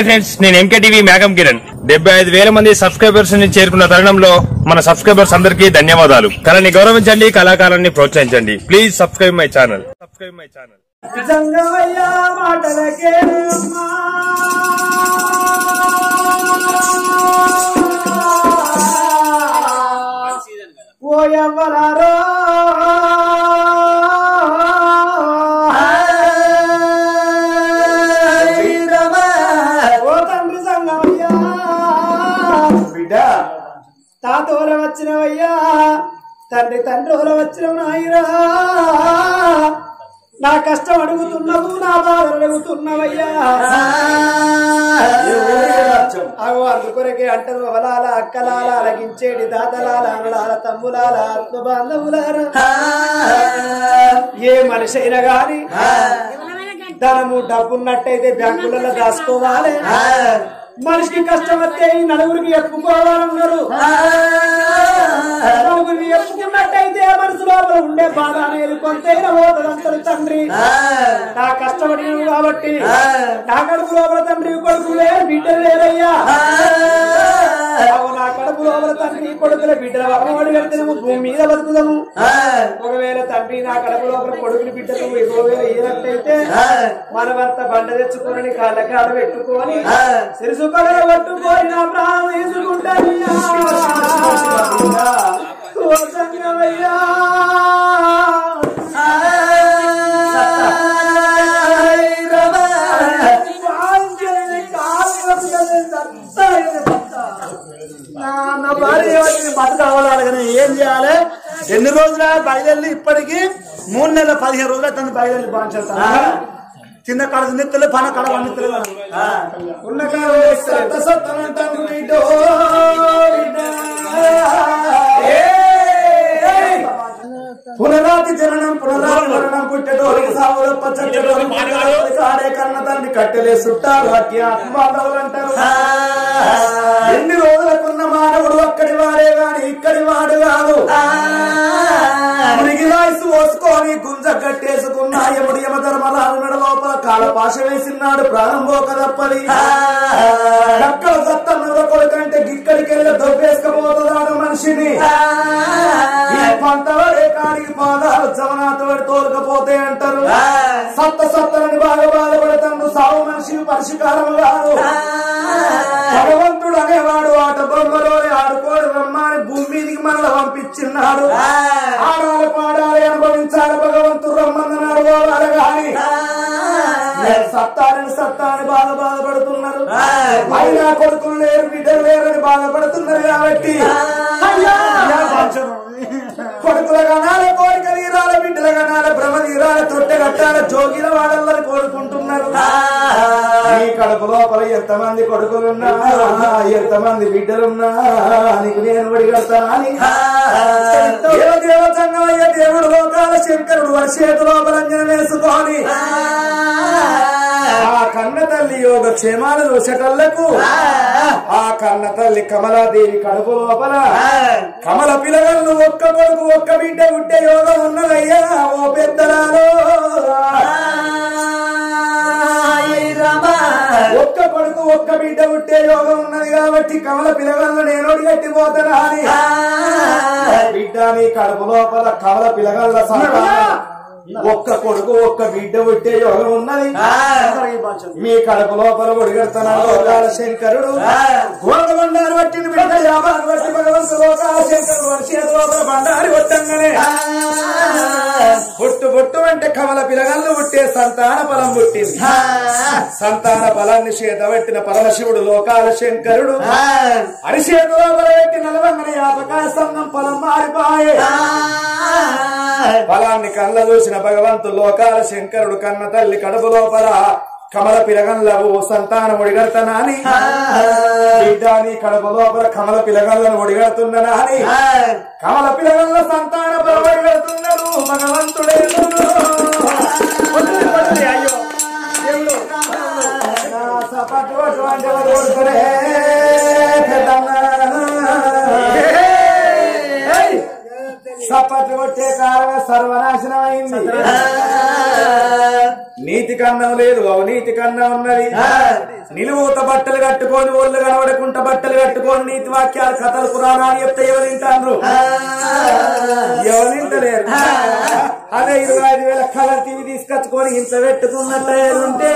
Hi friends నేను MK TV మేఘం కిరణ్ డెబ్బై ఐదు వేల మంది సబ్స్క్రైబర్స్ ని చేరుకున్న తరుణంలో మన సబ్స్క్రైబర్స్ అందరికీ ధన్యవాదాలు కళని గౌరవించండి కళాకారాన్ని ప్రోత్సహించండి please subscribe my channel subscribe my channel Jangamayya మాటలకే అమ్మా. ఓ ఎవ్వరారో ఓ తండ్రి సంగమయ్య బిడ్డ తాతోల వచ్చినవయ్యా తండ్రి తండ్రోల వచ్చిన నాయరా నా కష్టం అడుగుతున్నావు నా బాధలు అడుగుతున్నావయ్యా అగో అందుకొరకే అంటారు అవలాల అక్కలాల అలగించేడి దాతలాల అనలాల తమ్ములాల ఆత్మ బాంధవులారా ఏ మనిషి అయినా గాని ధనము డబ్బున్నట్టయితే బ్యాంకులలో దాచుకోవాలి మనిషికి కష్టం వస్తే ఈ నలుగురికి ఎప్పుకోవాలన్నారు నలుగురిని ఎప్పుకున్నట్టయితే మనసు లోపల ఉండే బాధ అనేది కొంతైనా పోతుందంటారు తండ్రి నా కష్టపడినవు కాబట్టి నా కడుపు లోపల తండ్రి కొడుకు లేరు బిడ్డలు లేరయ్యా అవు నా కడుపు లోపల తండ్రి కొడుకుల బిడ్డల వరమడి వెళ్తున్నాము భూమి మీద బతుకుదాము ఒకవేళ తండ్రి నా కడుపు లోపల కొడుకులు బిడ్డలు ఒకవేళ ఈనట్టయితే మనమంతా బండ తెచ్చుకొని కాళ్ళ కాడ పెట్టుకొని సిరుసు కళ పట్టుకొని నా ప్రాణం వేసుకుంటానయ్యా ఓ సంగమయ్యా నా భార్య ఏమంటుంది బతుకు అవ్వాలి కానీ ఏం చేయాలి ఎన్ని రోజుల బయలుదేరి ఇప్పటికి మూడు నెలల పదిహేను రోజులు తను బయలుదేరి బాగా చిన్న కడ నిత్తులు పన కడ వండితులు ఉన్న కాలం సత్త సత్తనంటాను బిడ్డో పునరాతి జననం పునరాతి మరణం పుట్టేటోరికి సావుల పచ్చటోరి కాడే కన్న తండ్రి కట్టెలే చుట్టారు అట్టి ఆత్మాంధవులు అంటారు ఎన్ని రోజులకున్న మానవుడు అక్కడి వాడే గాని ఇక్కడి వాడు కాదు మునిగి వాయిస్ పోసుకొని గుంజ కట్టేసుకున్న యముడు యమధర్మరాలు మెడ లోపల కాల పాశ వేసినాడు ప్రాణం పోక తప్పది అక్కడ సత్తమ్మ కొడుకంటే గిక్కడికెళ్ళి దొబ్బేసుకపోతున్నాడు మనిషిని ఈ పంటవాడే కాడికి పాదాలు జవనాథుడు తోలుకపోతే అంటారు సత్త సత్తలని బాగా బాధపడతాడు సావు మనిషిని పరిష్కారం కాదు భగవంతుడు అనేవాడు ఆట బొమ్మలోని ఆడుకోడు బ్రహ్మాని భూమి మీదికి మనల పంపించిన్నాడు ఆడాలి పాడాలి అనుభవించాలి భగవంతుడు రమ్మన్నాడు పోవాలి గాని నేను సత్తారని సత్తాని బాధ బాధపడుతున్నారు అయినా కొడుకులు లేరు బిడ్డలు లేరని బాధపడుతున్నారు కాబట్టి అయ్యా, పంచను. కొడుకుల కనాల కోరిక తీరాల బిడ్డల కనాల భ్రమ తీరాల తొట్టె కట్టాల జోగిల వాడల్లని కోరుకుంటున్నారు నీ కడుపు లోపల ఎంతమంది కొడుకులున్నా ఎంతమంది బిడ్డలున్నా నీకు నేను వడిగడతానని దేవ దేవ సంగమయ్య దేవుడు లోకాల శంకరుడు వర్షేతు లోపల అంజన వేసుకొని ఆ కన్న తల్లి యోగ క్షేమాలు చూసేటళ్లకు ఆ కన్న తల్లి కమలాదేవి కడుపు లోపల కమల పిల్లలను ఒక్క కొడుకు ఒక్క బిడ్డ ఉంటే యోగం ఉన్నదయ్యా ఓ పెద్దలాలో ఒక్క కొడుకు ఒక్క బిడ్డ ఉంటే యోగం ఉన్నది కాబట్టి కమల పిల్లగాళ్ళు నేను గట్టిపోతానా అని బిడ్డ నీ కడుపు లోపల కమల పిల్లగాళ్ళ సంతానం. ఒక్క కొడుకు ఒక్క బిడ్డ పుట్టే యోగం ఉన్నది మీ కడుపు లోపల ఒడిగడుతున్నాడు లోకాల శంకరుడు గోడ బండారు పట్టిన బిడ్డ యాభారు పట్టి భగవంతు లోకాల శంకరుడు వర్ష లోపల బండారి కొట్టంగానే పుట్టు పుట్టు అంటే కమల పిలగల్లు పుట్టే సంతాన ఫలం పుట్టింది సంతాన ఫలాన్ని చేతబట్టిన పరమశివుడు లోకాల శంకరుడు అరిచేతు లోపల పెట్టి నలవంగన యాపకాయ సంఘం ఫలం మారిపాయే ఫలాన్ని కళ్ళ చూసిన భగవంతు లోకాల శంకరుడు కన్న తల్లి కడుపు లోపల కమల పిలగన్లవు సంతానం ఒడిగడతానా అని బిడ్డ నీ కడుపు లోపల కమల పిలగన్లను ఒడిగడుతుందనా అని కమల పిలగన్ల సంతాన ఒడిగడుతున్నాడు భగవంతుడే అయ్యో దేవుడు. నా సపటు అటువంటి వాడు ఓడుకునే పెద్దన్న. సపట్లు కొట్టే కాలమే సర్వనాశనం అయింది నీతి కన్నం లేదు అవినీతి కన్నం ఉన్నది నిలువుత బట్టలు కట్టుకొని ఒళ్ళు కనబడకుంట బట్టలు కట్టుకొని నీతి వాక్యాలు కథలు పురాణాలు చెప్తే ఎవరు వింటారు ఎవరు వింటలేరు అదే ఇరవై ఐదు వేల కలర్ టీవీ తీసుకొచ్చుకొని ఇంత పెట్టుకున్నట్టే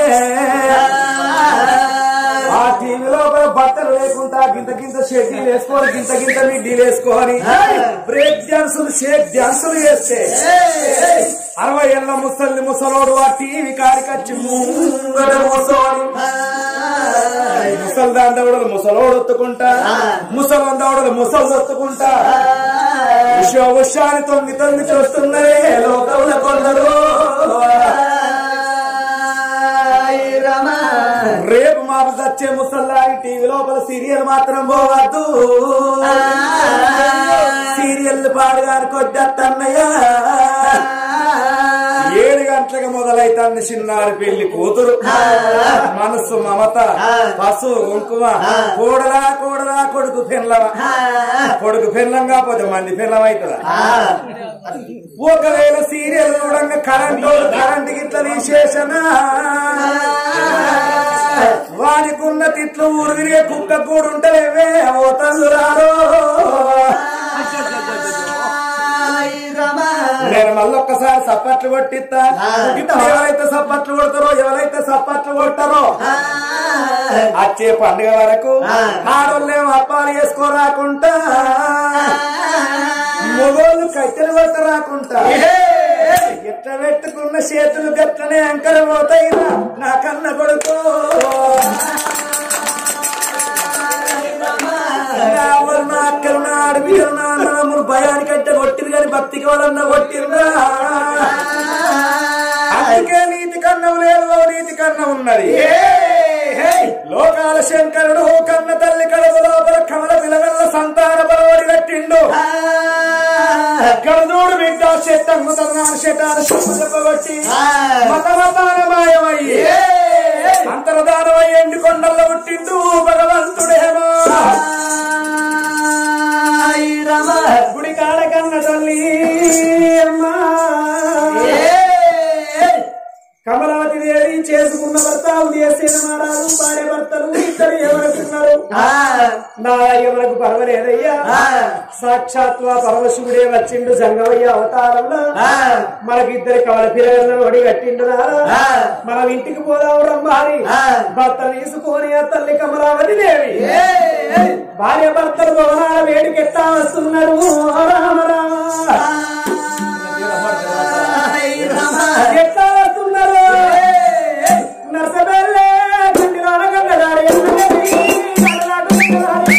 ఆ టీవీ లోపల బట్టలు లేకుండా గింత గింత షెడ్డీలు వేసుకొని గింత గింత మిడ్డీలు వేసుకొని బ్రేక్ డాన్సులు షేక్ డాన్సులు చేస్తే అరవై ఏళ్ళ ముసలి ముసలోడు ఆ టీవీ కాడికొచ్చి ముంగడ ముసలోడు ముసలి దాండవడలు ముసలోడు ఒత్తుకుంటా ముసలి దవడలు ముసలు ఒత్తుకుంటా ఉషా ఉషాని తొంగి తొంగి చూస్తున్నదే లోకంలో కొందరు రేపు మాకు వచ్చే ముసల్లారి టీవీ లోపల సీరియల్ మాత్రం పోవద్దు సీరియల్ పాడుగాని కొద్దన్నయ్యా ఏడు గంటలకు మొదలైతాన్ని చిన్నారి పెళ్లి కూతురు మనస్సు మమత పశువు కుంకుమ కూడలా కూడలా కొడుకు పెళ్ళవ కొడుకు పెళ్ళం కాకపోతే మంది పెళ్ళం అవుతుందా ఒకవేళ సీరియల్ చూడంగా కరెంట్ కరెంట్ గిట్ల విశేషణ వానికున్న తిట్లు ఊరు తిరిగే కుక్క కూడా ఉంటలేవే ఓ తల్లు రారో నేను మళ్ళొక్కసారి సప్పట్లు కొట్టిస్తా ఇప్పుడు ఎవరైతే సప్పట్లు కొడతారో ఎవరైతే సప్పట్లు కొట్టారో వచ్చే పండుగ వరకు ఆడోళ్ళేమో అప్పాలు చేసుకోరాకుంటా మొగోళ్ళు కట్టెలు కొట్ట రాకుంటా ఎట్లా పెట్టుకున్న చేతులు గట్లనే అంకర పోతాయి నా కన్న కొడుకు నా అవ్వలు, నా అక్కలు నా ఆడబిడ్డలు నా అన్నదమ్ములు భయానికంటే కొట్టిరు కానీ భక్తికి వాళ్ళన్న కొట్టిరురా అందుకే నీతి కన్నం లేదు ఓ నీతి కన్నం ఉన్నది లోకాల శంకరుడు కన్న తల్లి కడుపు లోపల కమల పిలగల్ల సంతాన బలవడి కట్టిండు గడదూడు బిడ్డ చెట్టంగు తన్నాను చెట్టాను చెప్పు చెప్పబట్టి మతమతానమాయమయ్యి అంతరదానమై ఎండి కొండల్లో పుట్టిండు భగవంతుడేమో గుడి కాడ కన్న తల్లి అమ్మా కమలావతి దేవి చేసుకున్న భర్త ఉదయసేన మహారాజు భార్య భర్తలు ఇద్దరు ఎవరున్నారు నా ఎవరికి పర్వాలేదయ్యా సాక్షాత్ ఆ పరమశివుడే వచ్చిండు సంగమయ్య అవతారంలో మనకిద్దరు కవల పిల్లలను ఒడి కట్టిండు నారా మనం ఇంటికి పోదాం రమ్మారి భర్త తీసుకొని ఆ తల్లి కమలావతి దేవి భార్య భర్తలు భవనాల వేడికెట్టా వస్తున్నారు రామ రామ ఎట్లా వస్తున్నారు నర్సబెల్లే గండిలోన గంగదారి ఎన్నగది, నడలాడు గంగదారి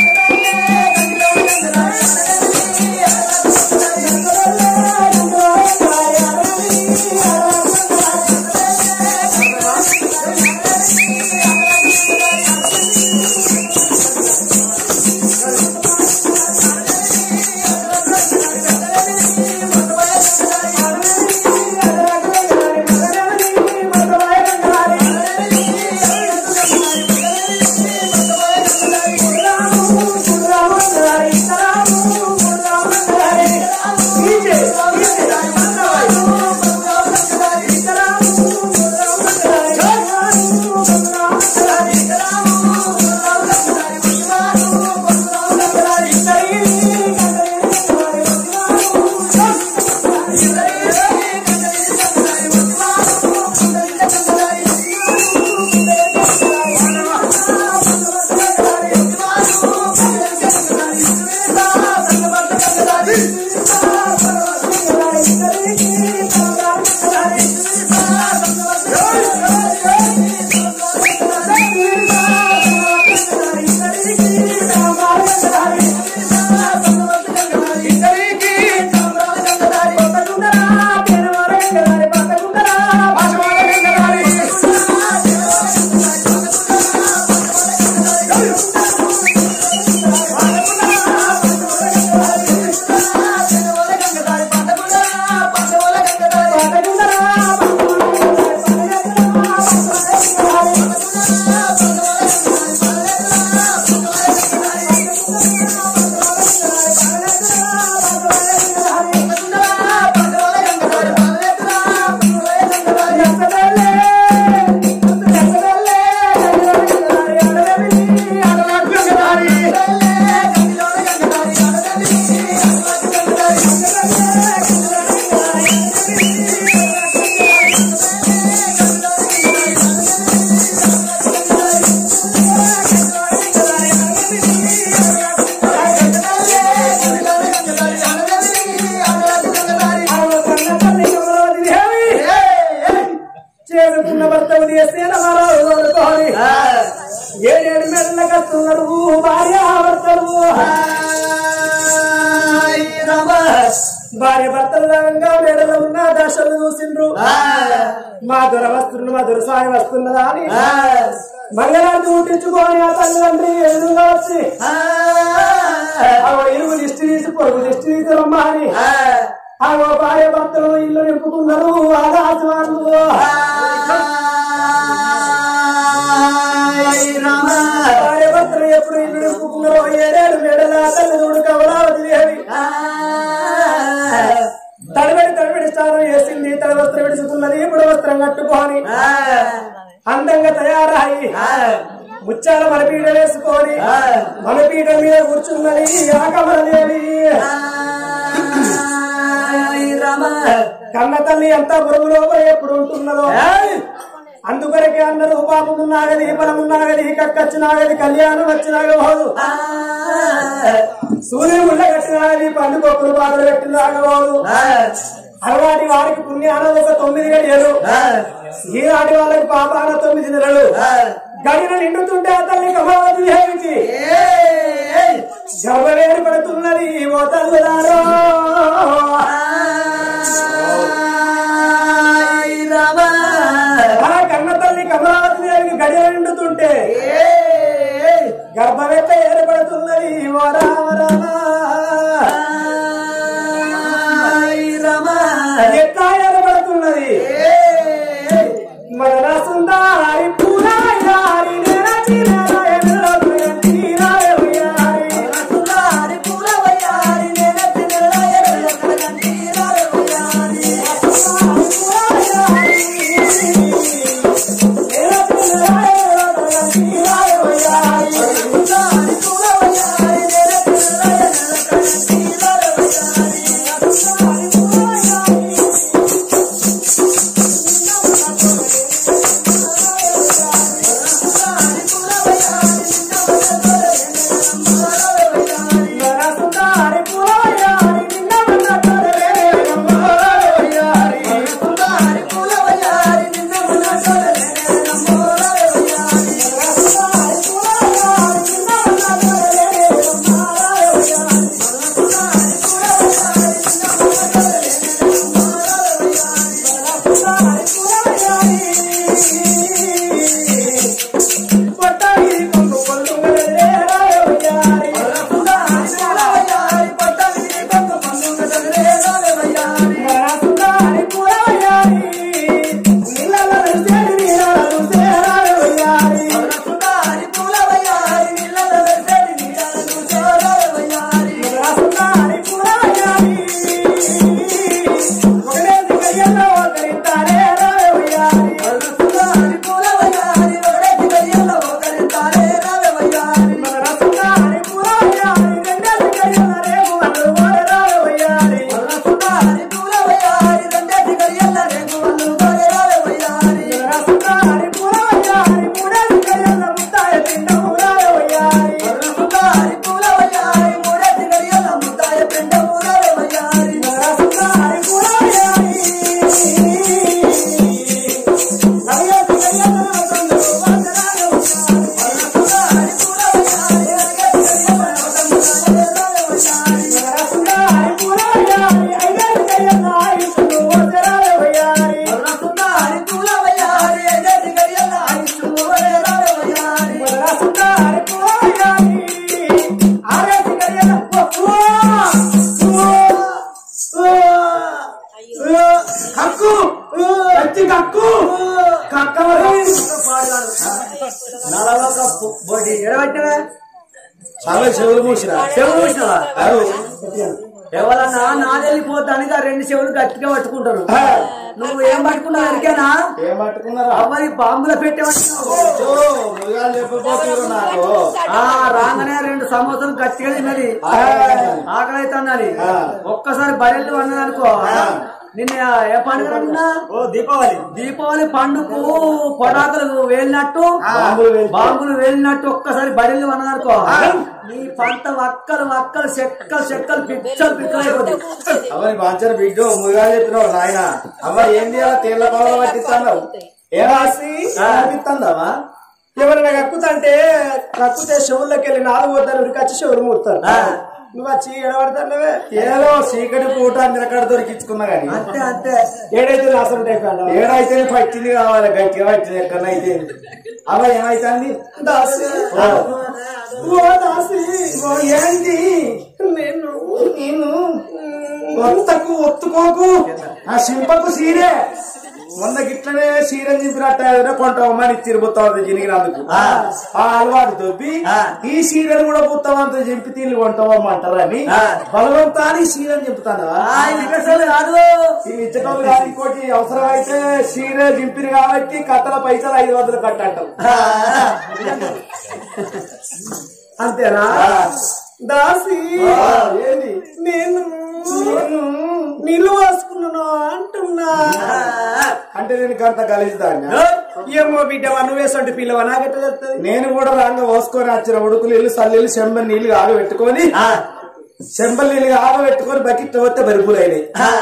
ఏడేడు మెడల కస్తున్నారు భార్య భర్తలు భార్య భర్తలు రంగా మెడలో ఉన్న దశలు చూసిండ్రు మా దొర వస్తున్నారు మా దొరసాయి వస్తున్నదా అని మంగళారతి ఊటించుకొని ఆ తల్లిదండ్రి ఎదురుగా వచ్చి ఆవిడ ఇరుగు దిష్టి తీసి పొరుగు దిష్టి తీసి రమ్మా అని ఆ ఓ భార్య భర్తలు ఇల్లు నింపుకున్నారు ఆదాసు భార్య భర్తలు ఎప్పుడు ఇల్లు నింపుకున్నారో ఏడేడు మెడల తల్లి చూడు కమలావతి దేవి తడిబడి తడిబడి స్నానం చేసింది తడి వస్త్రం విడుచుకున్నది ఇప్పుడు వస్త్రం కట్టుకొని అందంగా తయారై ముచ్చాల మనపీట వేసుకొని మనపీట మీద కూర్చున్నది ఆ కమలదేవి కన్న తల్లి ఎంత బురుగు లోపల ఎప్పుడు ఉంటున్నదో అందుకొరకే అందరూ పాపం ఉన్నాగది బలం ఉన్నాగది కక్కచ్చినాగది కళ్యాణం వచ్చినాగ పోదు సూర్యుడు ముళ్ళ కట్టినాగది పండుకొక్కులు పాటలు కట్టినాగబోదు అలవాటి వారికి పుణ్యానం ఒక తొమ్మిది గడియలు ఈనాటి వాళ్ళకి పాపాన తొమ్మిది నెలలు గడిన నిండుతుంటే ఆ తల్లి కమలావతి దేవికి గర్భం ఏర్పడుతున్నది ఓ తల్లులారో ఆ కన్న తల్లి కమలావతి దేవికి గడియ నిండుతుంటే గర్భమెత్త ఏర్పడుతున్నది ఓ రామ రామ ఎట్లా ఏర్పడుతున్నది మన సుందారి పూరాయారి నేరటి నారాయణలో ప్రియంతి నారాయణయారి. నేరటి నారాయణలో ప్రియంతి నారాయణయారి. మన సుందారి పూరాయారి నిన్నమన్న తొడలే నమ్మోరాయణయారి. పట్టాయి కొంగు కొల్లుగలే రాయవయారి. మన సుందారి పూరాయారి నీళ్ళలో నడిచేటి నీరాలు సేరాయవయారి. మన సుందారి పూరాయారి ఒకటేసి కయ్యల్లో ఒకరిస్తారే రాయవయారి. మన సుందారి పూరాయారి రెండేసి కయ్యల రేగు అల్లు పోరే రాయవయారి. మన సుందారి పూరాయారి మూడేసి కయ్యల ముత్తాయ పిండము రాయవయారి. మన సుందారి పూరాయారి నవ్వేసి కయ్యల తొందరు వాసరాయవయారి. మన సుందారి పూరాయారి ఐదేసి కయ్యల ఆయుష్ను వసరాయవయారి. మన సుందారి పూరాయారి ఆరేసి కయ్యల కక్కు కత్తి కక్కు కక్కవరం చాలా చెవులు మూసిన చెవులు చూసినావా ఎవరన్నా నాదెళ్ళిపోతానికి ఆ రెండు చెవులు గట్టిగా పట్టుకుంటారు నువ్వు ఏం పట్టుకున్నావు ఎరికేనా ఏం పట్టుకున్నారా అవ్వని బాంబులో పెట్టేవచ్చినావు ఓ, మృగాలు చెప్పబోతున్నారు నాకు ఆ రాగానే రెండు సంవత్సరం గట్టిగా తిన్నది ఆకలి అవుతున్నది ఆ. ఒక్కసారి బయలు అన్నది అనుకో నిన్న ఏ పండుగ అన్నా ఓ దీపావళి దీపావళి పండుగకు పటాకులు వేలినట్టు బాంబులు వేలి- బాంబులు వేలినట్టు ఒక్కసారి బడిలు అన్నదనుకో నీ పంట వక్కలు వక్కలు చెక్కలు చెక్కలు పిచ్చలు పిచ్చలు అయిపోతాయి అవని బాంచర బిడ్డ మృగాలు చెప్పినావు నాయన అవ్వ ఏం చేయాలి తేళ్ల పగల పట్టిస్తావు ఏ రాసి పట్టిస్తాందావా ఎవరైనా కక్కుతంటే కక్కుతే చెవుల్లోకి వెళ్ళి నాలుగు పోతాను ఉరికొచ్చి చెవులు మూడతారు నువ్వు వచ్చి ఎడబడతానవే ఏదో చీకటి పూట నిలకడ దొరికించుకున్నా గాని అంతే అంతే ఏడైతే నాశనం టైప్ ఏడైతే పట్టింది కావాలి గట్టిగా పట్టింది ఎక్కడైతే అలా ఏమైతుంది దాసి ఓ దాసి ఓ ఏంటి నేను నేను ఒత్తకు ఒత్తుకోకు ఆ సింపకు సీరే మొన్న గిట్లనే సీర చింపినట్టు కొంటామని తిరుగుతావు జినిగినందుకు ఆ అలవాటు దొబ్బి ఈ సీరను కూడా పుత్తమంతా చింపి తిల్లు కొంటామంటారని బలవంతాన్ని సీరని చెప్తాను ఆ, ఈ వికసాలు కాదు ఈ ఇచ్చటోళ్ళు కాదు ఇంకోటి అవసరం అయితే సీర చింపిరి కాబట్టి కత్తల పైసలు ఐదు వందలు కట్టంటాం అంతేనా దాసి ఏంది నేను నేను నీళ్ళు వేసుకున్నాను అంటున్నా అంటే నేను గంట కలిసిదాన్ని ఏమో బిడ్డ నువ్వేసంటే పిల్లవ నాకెట్ట చెప్తుంది నేను కూడా రాంగ పోసుకొని వచ్చిన ఉడుకులు ఇల్లు సల్లెలు చెంబ నీళ్లు ఆగబెట్టుకొని చెంబల నీళ్ళు ఆగబెట్టుకొని బకెట్ వస్తే బరుపులు అయినాయి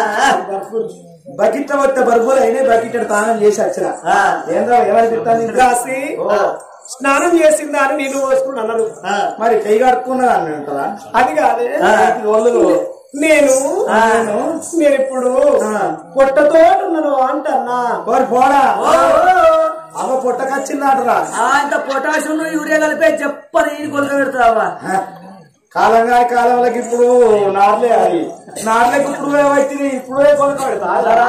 బకెట్ వస్తే బరుపులు అయినాయి బకెట్ తానం చేసి వచ్చిన ఏంద్రా ఏమనిపిస్తాను రాసి స్నానం చేసిందా అని నీళ్ళు పోసుకుని అన్నారు మరి కై కడుక్కున్నది అని అంటారా అది కాదే ఒళ్ళు నేను నేను ఇప్పుడు పొట్టతో ఉన్నాను అంటన్నా కోరి పోడా అవ పుట్టకొచ్చిందంటరా ఆ, ఇంత పొటాషియం యూరియా కలిపే చెప్పని ఈ కొలక పెడతావా కాలం కాని కాలంలోకి ఇప్పుడు నార్లే అది నార్లేకి ఇప్పుడు వచ్చింది ఇప్పుడే కొనుక్కోడతా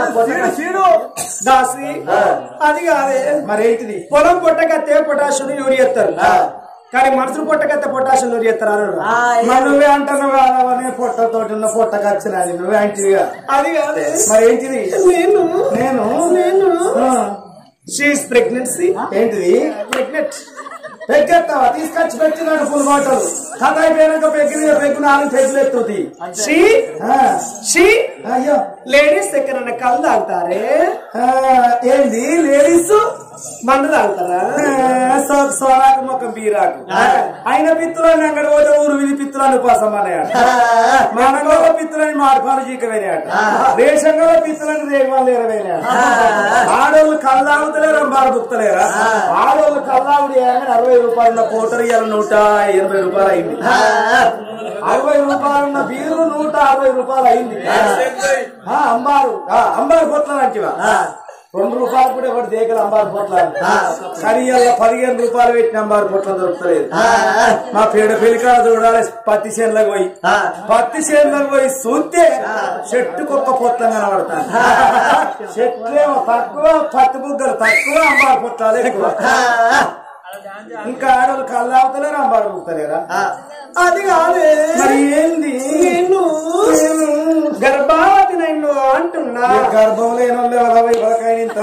దాసి అది కాదే మరి ఏంటిది పొలం పొట్టకత్తే పొటాషియం యూరియా ఎత్తారు కానీ మనుషులు పొట్టకత్తే పొటాషియం యూరియా ఎత్తారు అన్నారు ఆ, ఏ- మరి నువ్వే అంటున్నావు కాదవనే పొట్టతోటి ఉన్న పొట్టకొచ్చినది నువ్వే అంటివిగా అది కాదే మరి ఏంటిది నేను నేను నేను ఆ, షీఈస్ ప్రెగ్నెన్సీ ఏంటిది ప్రెగ్నెంట్ పెగ్గెత్తావా తీసుకొచ్చి పెట్టినాడు ఫుల్ బాటలు కథ అయిపోయాక పెగ్గి పెగ్గు నాలుగు పెగ్గులు ఎత్తుంది షీ ఆ, షీ అయ్యో లేడీస్ ఎక్కడన్నా కళ్ళు తాగుతారే ఆ, ఏంది లేడీస్ మందు తాగుతారా సో- సోరాకు మొక్క బీరాకు ఆయన పిత్తులని అంగడి పోతే ఊరు విధి పిత్తులని కోసం అన్నాయట మనగో పిత్తులని మాడుపాలు చీకవేనాయట రేషంలో పిత్తులని రేగవాళ్ళు ఎరవేనాయట ఆడోళ్ళు కల్లాగుతలేరు అంబారు బుక్తలేరా ఆడోళ్ళు కల్లాగుడి ఏమని అరవై రూపాయలు ఉన్న కోటరు ఇవాళ నూట ఎనభై రూపాయలు అయింది అరవై రూపాయలు ఉన్న బీరు నూట అరవై రూపాయలు అయింది ఆ, అంబారు ఆ, అంబారు పొట్ల అంటివా రెండు రూపాయలు కూడా ఎవరు దేకలు అంబారు పొట్ల కానీ ఇవాళ పదిహేను రూపాయలు పెట్టిన అంబారు పొట్ల దొరుకుతలేదు మా పేడ పెళ్లికాడ చూడాలి పత్తి చేనులకు పోయి పత్తి చేనులకు పోయి చూస్తే చెట్టుకు ఒక్క పొట్లం కనబడతాను చెట్లేమో తక్కువ పత్తి బుగ్గలు తక్కువ అంబారు పొట్లాలు ఎక్కువ ఇంకా ఆడవాళ్ళు కళ్ళు ఆగుతలేరు అంబారు బుక్కలేరా అది కాదే మరి ఏంది నేను గర్భావతి నన్ను అంటున్నా ఈ గర్భం లేని వాళ్ళు ఎవరో ఇవ్వకాయ ఇంత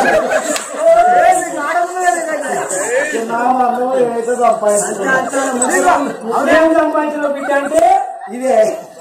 నా మందం ఏమైతే సంపాదించుకున్నాను అదేం సంపాదించిన బిడ్డ అంటే ఇదే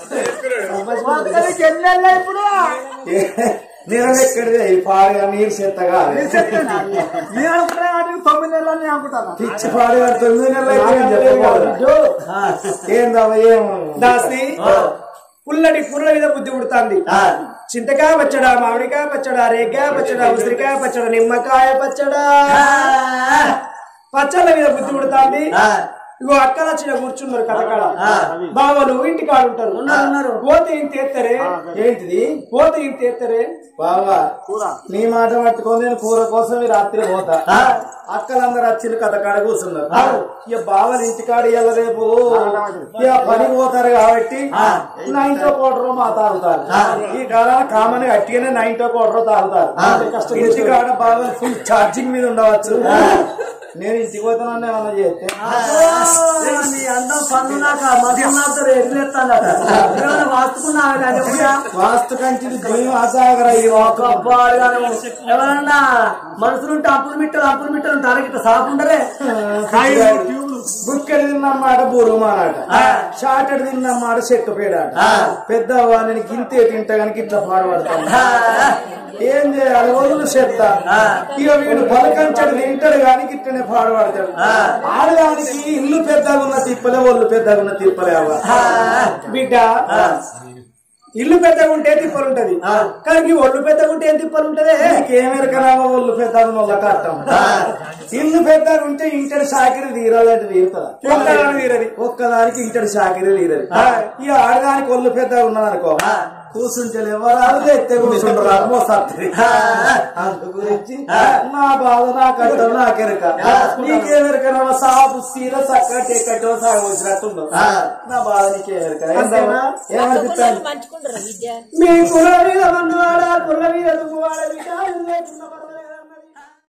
ఇప్పుడు నేను ఎక్కడిదే ఈ పాడుగా నీరు చెత్తగా నేను అనుకునే వాటికి తొమ్మిది నెలలని అనుకుంటాను పిచ్చి పాడుగా తొమ్మిది నెలలు అయితే నేను చెప్పకూడదు. ఏందవ్వ ఏం దాసి పుల్లటి పుర్ర మీద బుద్ధి పుడుతుంది చింతకాయ పచ్చడా మామిడికాయ పచ్చడా రేగాయ పచ్చడా ఉసిరికాయ పచ్చడా నిమ్మకాయ పచ్చడా పచ్చళ్ళ మీద బుద్ధి పుడుతుంది ఇగో అక్కల వచ్చిన కూర్చున్నారు కథకాడ బావలు ఇంటి కాడ ఉంటారు ఉన్నారు. పోతే ఇంత ఎత్తరే ఏంటిది పోతే ఇంత ఎత్తరే బావా నీ మాట పట్టుకొని నేను కూర కోసం ఈ రాత్రి పోతా అక్కలందరూ వచ్చిన కథ కాడ కూర్చున్నారు ఇక బావలు ఇంటికాడ ఇయ్యాల రేపు ఇక పని పోతారు కాబట్టి నైన్తో కోటరో మా తాగుతారు ఈ కాలాల కామన్ గట్టిగానే నైన్తో కోటరో తాగుతారు ఇంటికాడ బాగా ఫుల్ ఛార్జింగ్ మీద ఉండవచ్చు నేను ఇంటికి పోతానని ఏమన్నా చేస్తే నీ అందం పన్ను నాక మధ్య నాతో ఎదురెత్తానట ఏమైనా వాస్తుకున్నా వాస్తు కంచి భూమి ఆసాగర ఈ వాకు ఎవరన్నా మనుషులుంటే అప్పులు మిట్టలు అప్పులు మిట్టలు తనకి సాకుండరే బుక్కెడు తిన్నమాట బూరుమానాట షార్టెడ్ తిన్నమాట చెట్టు పేడాట పెద్ద నేను గింతే తింటా కనుక ఇట్లా పాడబడతాను ఏం చేయాలి వదులు చెత్త ఇక వీడు పలకంచడు తింటాడు కానీ ఇట్లనే పాడబడతాడు ఆడదానికి ఇల్లు పెద్దగా ఉన్న తిప్పలే ఒళ్ళు పెద్దగా ఉన్న తిప్పలే అవ్వ బిడ్డ ఇల్లు పెద్దగా ఉంటే తిప్పలు ఉంటది కానీ ఈ ఒళ్ళు పెద్దగా ఉంటే ఏం తిప్పలు ఉంటది నీకేమెరకరామో ఒళ్ళు పెద్దగా మొల్ల కట్టం ఇల్లు పెద్దగా ఉంటే ఇంటడి షాకిరి తీరాలంటే తీరుతుందా ఒక్కదాని తీరది. ఒక్కదానికి ఇంటడి షాకిరి తీరది ఈ ఆడదానికి ఒళ్ళు పెద్దగా ఉన్నదనుకో కూర్చుంటే ఎవరాలు ఎత్తే కూర్చుంటారు మోసత్తి అందు గురించి నా బాధ నా కట్టం నాకెరక నీకేమెరకరామో సాపు సీర చక్కటి కట్టో సాగు వచ్చినట్టుండవు నా బాధ నీకేమెరక అంతేనా? ఏమనిపిస్తాను పంచుకుంటారు విద్య మీ కుర్ర మీద మన్నవాడ కుర్ర మీద దుమ్మువాడ బిడ్డ లేకున్న పర్వాలేదు.